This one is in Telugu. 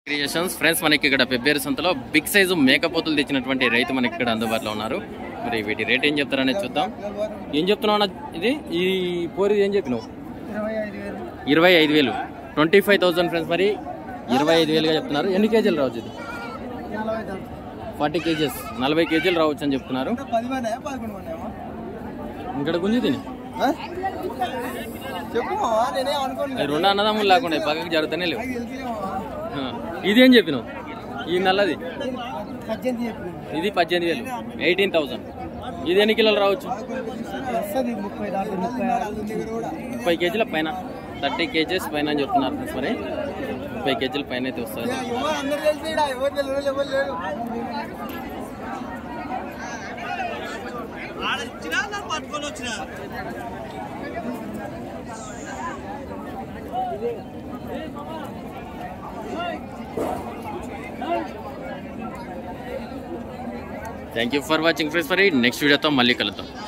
క్రియేషన్స్ ఫ్రెండ్స్ మనకి ఇక్కడ పెబ్బేరు సంతలో బిగ్ సైజు మేకపోతులు తెచ్చినటువంటి రైతు మనకి ఇక్కడ అందుబాటులో ఉన్నారు మరి వీటి రేట్ ఏం చెప్తారనేది చూద్దాం ఏం చెప్తున్నావు అన్న ఇది ఈ పోరి ఏం చెప్పినావు ఇరవై ఐదు వేలు ఇరవై ఐదు వేలు ట్వంటీ ఫైవ్ థౌసండ్ ఫ్రెండ్స్ మరి ఇరవై ఐదు వేలుగా చెప్తున్నారు ఎన్ని కేజీలు రావచ్చు ఇది నలభై దాకా ఫార్టీ కేజీస్ నలభై కేజీలు రావచ్చు అని చెప్తున్నారు ఇంకా పది మంది పదకొండు మంది ఇక్కడ గుంజి తిని చెప్పు మావా, నేనేం అనుకోను అవి రెండు అన్నదమ్ములు లేకుండా పక్కకి జరుగుతూనే లేవు నాకు తెలిసిలే మావా. ఆ, ఇదేం చెప్పినావు ఈ నల్లది పద్దెనిమిది చెప్పు ఇది పద్దెనిమిది వేలు ఎయిటీన్ థౌసండ్ ఇది ఎన్ని కిలోలు రావచ్చు వస్తుంది ముప్పై దాకా ముప్పై ఆరు. ముప్పై కేజీల పైన థర్టీ కేజెస్ పైన అని చెప్తున్నారు ఫ్రెండ్స్ మరి ముప్పై కేజీల పైన అయితే వస్తుంది ఎవరు అందరు తెలిసి ఈడ, ఎవరు తెలియదు ఎవరు లేరు thank you for watching friends మరి నెక్స్ట్ వీడియోతో మళ్ళీ కలుద్దాం